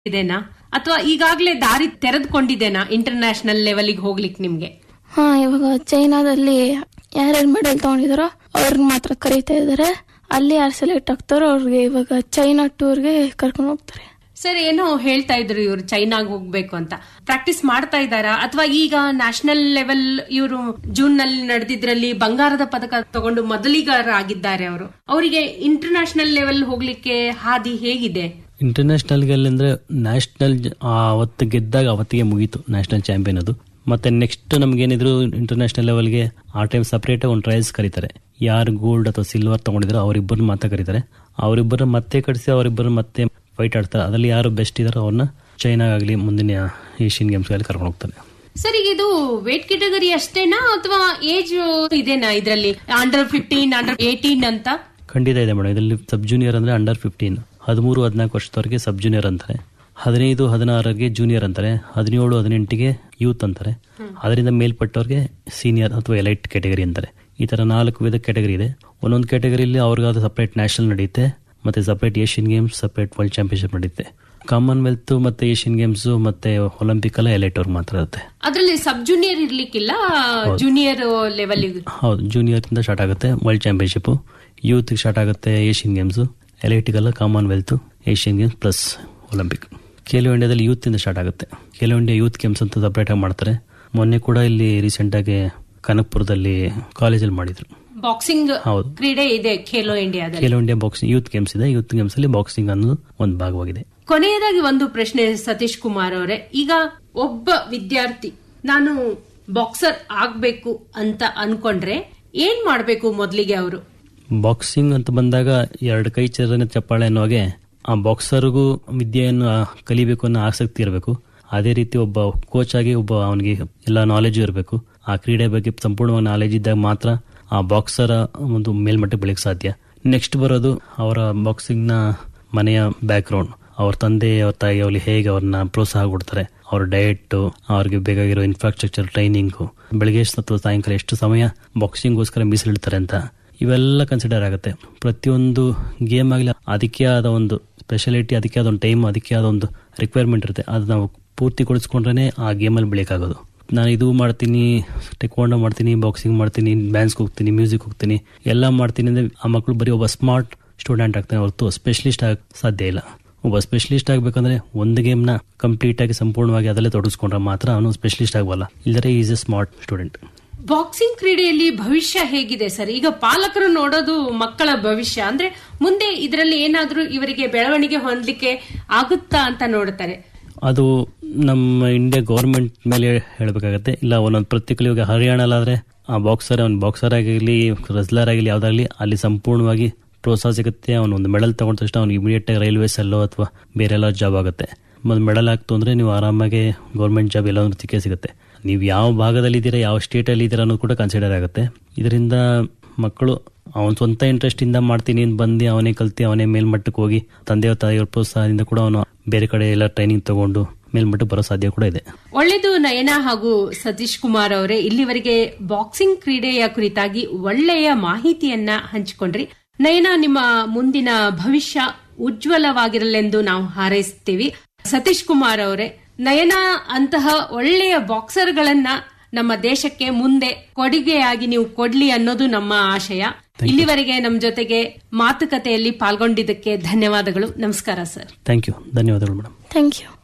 ಇದೆನಾ ಅಥವಾ ಈಗಾಗಲೇ ದಾರಿ ತೆರೆದುಕೊಂಡಿದೆನಾ ಇಂಟರ್ನ್ಯಾಷನಲ್ ಲೆವೆಲ್ಗೆ ಹೋಗ್ಲಿಕ್ಕೆ ನಿಮ್ಗೆ ಹಾ ಇವಾಗ ಚೈನಾದಲ್ಲಿ ಯಾರ್ಯಾರು ಮೆಡಲ್ ತಗೊಂಡಿದಾರೋ ಅವ್ರನ್ನ ಮಾತ್ರ ಕರೀತಾ ಇದಾರೆ ಅಲ್ಲಿ ಯಾರು ಸೆಲೆಕ್ಟ್ ಆಗ್ತಾರೋ ಅವ್ರಿಗೆ ಇವಾಗ ಚೈನಾ ಟೂರ್ಗೆ ಕರ್ಕೊಂಡು ಹೋಗ್ತಾರೆ ಸರ್ ಏನೋ ಹೇಳ್ತಾ ಇದ್ರು ಇವರು ಚೈನಾಗ್ ಹೋಗ್ಬೇಕು ಅಂತ ಪ್ರಾಕ್ಟೀಸ್ ಮಾಡ್ತಾ ಇದ್ದಾರಾ ಅಥವಾ ಈಗ ನ್ಯಾಷನಲ್ ಲೆವೆಲ್ ಇವರು ಜೂನ್ ನಲ್ಲಿ ನಡೆದಿದ್ರಲ್ಲಿ ಬಂಗಾರದ ಪದಕ ತಗೊಂಡು ಮೊದಲಿಗಾರ ಆಗಿದ್ದಾರೆ ಅವರು ಅವರಿಗೆ ಇಂಟರ್ನ್ಯಾಷನಲ್ ಲೆವೆಲ್ ಹೋಗ್ಲಿಕ್ಕೆ ಹಾದಿ ಹೇಗಿದೆ ಇಂಟರ್ನ್ಯಾಷನಲ್ಗೆ ಅಂದ್ರೆ ನ್ಯಾಷನಲ್ ಅವತ್ತು ಗೆದ್ದಾಗ ಅವತ್ತಿಗೆ ಮುಗೀತು ನ್ಯಾಷನಲ್ ಚಾಂಪಿಯನ್ ಅದು ಮತ್ತೆ ನೆಕ್ಸ್ಟ್ ನಮ್ಗೇನಿದ್ರು ಇಂಟರ್ನ್ಯಾಷನಲ್ ಲೆವೆಲ್ಗೆ ಆ ಟೈಮ್ ಸಪರೇಟ್ ಒಂದು ಟ್ರಯಲ್ಸ್ ಕರೀತಾರೆ ಯಾರು ಗೋಲ್ಡ್ ಅಥವಾ ಸಿಲ್ವರ್ ತಗೊಂಡಿದ್ರು ಅವರಿಬ್ಬರು ಮಾತ್ರ ಕರೀತಾರೆ ಅವರಿಬ್ಬರು ಮತ್ತೆ ಕಳಿಸಿ ಅವರಿಬ್ಬರು ಮತ್ತೆ ಫೈಟ್ ಆಡ್ತಾರೆ ಅದರಲ್ಲಿ ಯಾರು ಬೆಸ್ಟ್ ಇದಾರೋ ಅವ್ರನ್ನ ಚೈನಾಗಲಿ ಮುಂದಿನ ಏಷ್ಯನ್ ಗೇಮ್ಸ್ಗಳಲ್ಲಿ ಕರ್ಕೊಂಡು ಹೋಗ್ತಾರೆ ಸರ್ ಈಗ ಇದು ವೇಟ್ ಕೆಟಗರಿ ಅಷ್ಟೇನಾ ಅಥವಾ ಏಜ್ ಇದೆನಾ ಇದರಲ್ಲಿ ಅಂಡರ್ ಫಿಫ್ಟೀನ್ ಅಂಡರ್ ಏಟೀನ್ ಅಂತ ಖಂಡಿತ ಇದೆ ಮೇಡಮ್ ಇದರಲ್ಲಿ ಸಬ್ ಜೂನಿಯರ್ ಅಂದ್ರೆ ಅಂಡರ್ ಫಿಫ್ಟೀನ್ ಹದಿಮೂರು ಹದಿನಾಲ್ಕು ವರ್ಷದವರೆಗೆ ಸಬ್ ಜೂನಿಯರ್ ಅಂತಾರೆ ಹದಿನೈದು ಹದಿನಾರರಿಗೆ ಜೂನಿಯರ್ ಅಂತಾರೆ ಹದಿನೇಳು ಹದಿನೆಂಟಿಗೆ ಯೂತ್ ಅಂತಾರೆ ಅದರಿಂದ ಮೇಲ್ಪಟ್ಟವ್ರಿಗೆ ಸೀನಿಯರ್ ಅಥವಾ ಎಲೈಟ್ ಕ್ಯಾಟಗರಿ ಅಂತಾರೆ ಈ ತರ ನಾಲ್ಕು ವಿಧ ಕ್ಯಾಟಗರಿ ಇದೆ ಒಂದೊಂದು ಕ್ಯಾಟಗರಿಯಲ್ಲಿ ಅವ್ರಿಗಾದ ಸಪರೇಟ್ ನ್ಯಾಷನಲ್ ನಡೆಯುತ್ತೆ ಮತ್ತೆ separate Asian Games separate world championship ನಡೆಯುತ್ತೆ ಕಾಮನ್ವೆಲ್ತ್ ಮತ್ತೆ ಏಷ್ಯನ್ ಗೇಮ್ಸ್ ಮತ್ತೆ ಒಲಿಂಪಿಕ್ ಎಲ್ಲ ಎಲೈಟ್ ಅವ್ರಿಗೆ ಮಾತ್ರ ಇರುತ್ತೆ ಅದ್ರಲ್ಲಿ ಸಬ್ ಜೂನಿಯರ್ ಇರ್ಲಿಕ್ಕಿಲ್ಲ ಜೂನಿಯರ್ ಲೆವೆಲ್ ಹೌದು ಜೂನಿಯರ್ ಇಂದ ಸ್ಟಾರ್ಟ್ ಆಗುತ್ತೆ ವರ್ಲ್ಡ್ ಚಾಂಪಿಯನ್ಶಿಪ್ ಯೂತ್ ಸ್ಟಾರ್ಟ್ ಆಗುತ್ತೆ ಏಷ್ಯನ್ ಗೇಮ್ಸ್ ಎಲೈಟಿಗೆಲ್ಲ Commonwealth Asian Games plus Olympic Khelo ಇಂಡಿಯಾದಲ್ಲಿ ಯೂತ್ ಇಂದ ಸ್ಟಾರ್ಟ್ ಆಗುತ್ತೆ ಖೇಲೋ ಇಂಡಿಯಾ ಯೂತ್ ಗೇಮ್ಸ್ ಅಂತ ಸಪರೇಟ್ ಆಗಿ ಮಾಡ್ತಾರೆ ಮೊನ್ನೆ ಕೂಡ ಇಲ್ಲಿ ರೀಸೆಂಟ್ ಆಗಿ ಕನಕ್ಪುರದಲ್ಲಿ ಕಾಲೇಜಲ್ಲಿ ಮಾಡಿದ್ರು ಬಾಕ್ಸಿಂಗ್ ಹೌದು ಕ್ರೀಡೆ ಇದೆ ಖೇಲೋ ಇಂಡಿಯಾದಲ್ಲಿ Khelo India boxing youth games ಇದೆ ಯೂತ್ ಗೇಮ್ಸ್ ಅಲ್ಲಿ ಬಾಕ್ಸಿಂಗ್ ಅನ್ನೋದು ಒಂದು ಭಾಗವಾಗಿದೆ ಕೊನೆಯದಾಗಿ ಒಂದು ಪ್ರಶ್ನೆ ಸತೀಶ್ ಕುಮಾರ್ ಅವರೇ ಈಗ ಒಬ್ಬ ವಿದ್ಯಾರ್ಥಿ ನಾನು ಬಾಕ್ಸರ್ ಆಗ್ಬೇಕು ಅಂತ ಅನ್ಕೊಂಡ್ರೆ ಏನ್ ಮಾಡ್ಬೇಕು ಮೊದಲಿಗೆ ಅವರು ಬಾಕ್ಸಿಂಗ್ ಅಂತ ಬಂದಾಗ ಎರಡು ಕೈ ಚರನೆ ಚಪ್ಪಾಳೆ ಅನ್ನೋ ಹಾಗೆ ಆ ಬಾಕ್ಸರ್ಗೂ ವಿದ್ಯೆಯನ್ನು ಆ, ಕಲಿಬೇಕು ಅನ್ನೋ ಆಸಕ್ತಿ ಇರಬೇಕು ಅದೇ ರೀತಿ ಒಬ್ಬ ಕೋಚ್ ಆಗಿ ಒಬ್ಬ ಅವನಿಗೆ ಎಲ್ಲ ನಾಲೆಜ್ ಇರಬೇಕು ಆ ಕ್ರೀಡೆ ಬಗ್ಗೆ ಸಂಪೂರ್ಣವಾಗಿ ನಾಲೆಜ್ ಇದ್ದಾಗ ಮಾತ್ರ ಆ ಬಾಕ್ಸರ ಒಂದು ಮೇಲ್ಮಟ್ಟಕ್ಕೆ ಬೆಳೆಯಕ್ಕೆ ಸಾಧ್ಯ ನೆಕ್ಸ್ಟ್ ಬರೋದು ಅವರ ಬಾಕ್ಸಿಂಗ್ ನ ಮನೆಯ ಬ್ಯಾಕ್ ಗ್ರೌಂಡ್ ಅವ್ರ ತಂದೆ ಅವ್ರ ತಾಯಿ ಅವ್ರಿಗೆ ಹೇಗೆ ಅವ್ರನ್ನ ಪ್ರೋತ್ಸಾಹ ಕೊಡ್ತಾರೆ ಅವ್ರ ಡಯಟ್ ಅವ್ರಿಗೆ ಬೇಕಾಗಿರೋ ಇನ್ಫ್ರಾಸ್ಟ್ರಕ್ಚರ್ ಟ್ರೈನಿಂಗು ಬೆಳಗ್ಗೆ ಅಥವಾ ಸಾಯಂಕಾಲ ಎಷ್ಟು ಸಮಯ ಬಾಕ್ಸಿಂಗ್ಗೋಸ್ಕರ ಮೀಸಲಿಡ್ತಾರೆ ಅಂತ ಇವೆಲ್ಲ ಕನ್ಸಿಡರ್ ಆಗುತ್ತೆ ಪ್ರತಿಯೊಂದು ಗೇಮ್ ಆಗಲಿ ಅದಕ್ಕೆ ಆದ ಒಂದು ಸ್ಪೆಷಾಲಿಟಿ ಅದಕ್ಕೆ ಆದ ಒಂದು ಟೈಮ್ ಅದಕ್ಕೆ ಆದ ಒಂದು ರಿಕ್ವೈರ್ಮೆಂಟ್ ಇರುತ್ತೆ ಅದು ನಾವು ಪೂರ್ತಿಗೊಳಿಸ್ಕೊಂಡ್ರೆ ಆ ಗೇಮಲ್ಲಿ ಬೆಳೆಯೋಕ್ಕಾಗೋದು ನಾನು ಇದು ಮಾಡ್ತೀನಿ ಟೆಕ್ವಾಂಡೋ ಮಾಡ್ತೀನಿ ಬಾಕ್ಸಿಂಗ್ ಮಾಡ್ತೀನಿ ಡ್ಯಾನ್ಸ್ಗೆ ಹೋಗ್ತೀನಿ ಮ್ಯೂಸಿಕ್ ಹೋಗ್ತೀನಿ ಎಲ್ಲ ಮಾಡ್ತೀನಿ ಅಂದರೆ ಆ ಮಕ್ಕಳು ಬರೀ ಒಬ್ಬ ಸ್ಮಾರ್ಟ್ ಸ್ಟೂಡೆಂಟ್ ಆಗ್ತಾನೆ ಹೊರತು ಸ್ಪೆಷಲಿಸ್ಟ್ ಆಗ ಸಾಧ್ಯ ಇಲ್ಲ ಒಬ್ಬ ಸ್ಪೆಷಲಿಸ್ಟ್ ಆಗಬೇಕಂದ್ರೆ ಒಂದು ಗೇಮ್ನ ಕಂಪ್ಲೀಟ್ ಆಗಿ ಸಂಪೂರ್ಣವಾಗಿ ಅದರಲ್ಲೇ ತೊಡಗಿಸ್ಕೊಂಡ್ರೆ ಮಾತ್ರ ಅವನು ಸ್ಪೆಷಲಿಸ್ಟ್ ಆಗಬಲ್ಲ ಇಲ್ಲದ್ರೆ is a smart student boxing ಕ್ರೀಡೆಯಲ್ಲಿ ಭವಿಷ್ಯ ಹೇಗಿದೆ ಸರ್ ಈಗ ಪಾಲಕರು ನೋಡೋದು ಮಕ್ಕಳ ಭವಿಷ್ಯ ಅಂದ್ರೆ ಮುಂದೆ ಇದರಲ್ಲಿ ಏನಾದ್ರೂ ಇವರಿಗೆ ಬೆಳವಣಿಗೆ ಹೊಂದಲಿಕ್ಕೆ ಆಗುತ್ತಾ ಅಂತ ನೋಡ್ತಾರೆ ಅದು ನಮ್ಮ ಇಂಡಿಯಾ ಗೌರ್ಮೆಂಟ್ ಮೇಲೆ ಹೇಳಬೇಕಾಗತ್ತೆ ಇಲ್ಲ ಒಂದೊಂದು ಪ್ರತಿಕೂಲ ಇವಾಗ ಹರಿಯಾಣಲಾದ್ರೆ ಆ ಬಾಕ್ಸರ್ ಅವ್ನು ಬಾಕ್ಸರ್ ಆಗಿರಲಿ ರೆಸ್ಲರ್ ಆಗಿರಲಿ ಯಾವ್ದಾಗ್ಲಿ ಅಲ್ಲಿ ಸಂಪೂರ್ಣವಾಗಿ ಪ್ರೋತ್ಸಾಹ ಸಿಗುತ್ತೆ ಅವನು ಒಂದು ಮೆಡಲ್ ತಗೊಂಡ ತಕ್ಷಣ ಅವ್ನು ಇಮಿಡಿಯೇಟ್ ಆಗಿ ರೈಲ್ವೇಸ್ ಅಲ್ಲೋ ಅಥವಾ ಬೇರೆ ಎಲ್ಲ ಜಾಬ್ ಆಗುತ್ತೆ ಒಂದು ಮೆಡಲ್ ಆಗ್ತು ಅಂದ್ರೆ ನೀವು ಆರಾಮಾಗಿ ಗೌರ್ಮೆಂಟ್ ಜಾಬ್ ಎಲ್ಲಾದ್ರೂ ಸಿಕ್ಕೇ ಸಿಗುತ್ತೆ ನೀವು ಯಾವ ಭಾಗದಲ್ಲಿ ಇದ್ದೀರಾ ಯಾವ ಸ್ಟೇಟಲ್ಲಿ ಇದ್ದೀರಾ ಅನ್ನೋದು ಕೂಡ ಕನ್ಸಿಡರ್ ಆಗುತ್ತೆ ಇದರಿಂದ ಮಕ್ಕಳು ಅವನ ಸ್ವಂತ ಇಂಟ್ರೆಸ್ಟ್ ಇಂದ ಮಾಡ್ತೀನಿ ಅಂತ ಬಂದು ಅವನೇ ಕಲ್ತಿ ಅವನೇ ಮೇಲ್ಮಟ್ಟಕ್ಕೆ ಹೋಗಿ ತಂದೆಯ ತಾಯಿಯವ್ರ ಪ್ರೋತ್ಸಾಹದಿಂದ ಕೂಡ ಅವನು ಬೇರೆ ಕಡೆ ಎಲ್ಲ ಟ್ರೈನಿಂಗ್ ತಗೊಂಡು ಮೇಲ್ಮಟ್ಟಕ್ಕೆ ಬರೋ ಸಾಧ್ಯ ಕೂಡ ಇದೆ ಒಳ್ಳೆದು ನಯನ ಹಾಗೂ ಸತೀಶ್ ಕುಮಾರ್ ಅವರೇ ಇಲ್ಲಿವರೆಗೆ ಬಾಕ್ಸಿಂಗ್ ಕ್ರೀಡೆಯ ಕುರಿತಾಗಿ ಒಳ್ಳೆಯ ಮಾಹಿತಿಯನ್ನ ಹಂಚಿಕೊಂಡ್ರಿ ನಯನ ನಿಮ್ಮ ಮುಂದಿನ ಭವಿಷ್ಯ ಉಜ್ವಲವಾಗಿರಲೆಂದು ನಾವು ಹಾರೈಸ್ತೀವಿ ಸತೀಶ್ ಕುಮಾರ್ ಅವರೇ ನಯನ ಅಂತಹ ಒಳ್ಳೆಯ ಬಾಕ್ಸರ್ಗಳನ್ನ ನಮ್ಮ ದೇಶಕ್ಕೆ ಮುಂದೆ ಕೊಡುಗೆಯಾಗಿ ನೀವು ಕೊಡ್ಲಿ ಅನ್ನೋದು ನಮ್ಮ ಆಶಯ ಇಲ್ಲಿವರೆಗೆ ನಮ್ಮ ಜೊತೆಗೆ ಮಾತುಕತೆಯಲ್ಲಿ ಪಾಲ್ಗೊಂಡಿದ್ದಕ್ಕೆ ಧನ್ಯವಾದಗಳು ನಮಸ್ಕಾರ ಸರ್ ಥ್ಯಾಂಕ್ ಯು ಧನ್ಯವಾದಗಳು ಮೇಡಮ್ ಥ್ಯಾಂಕ್ ಯು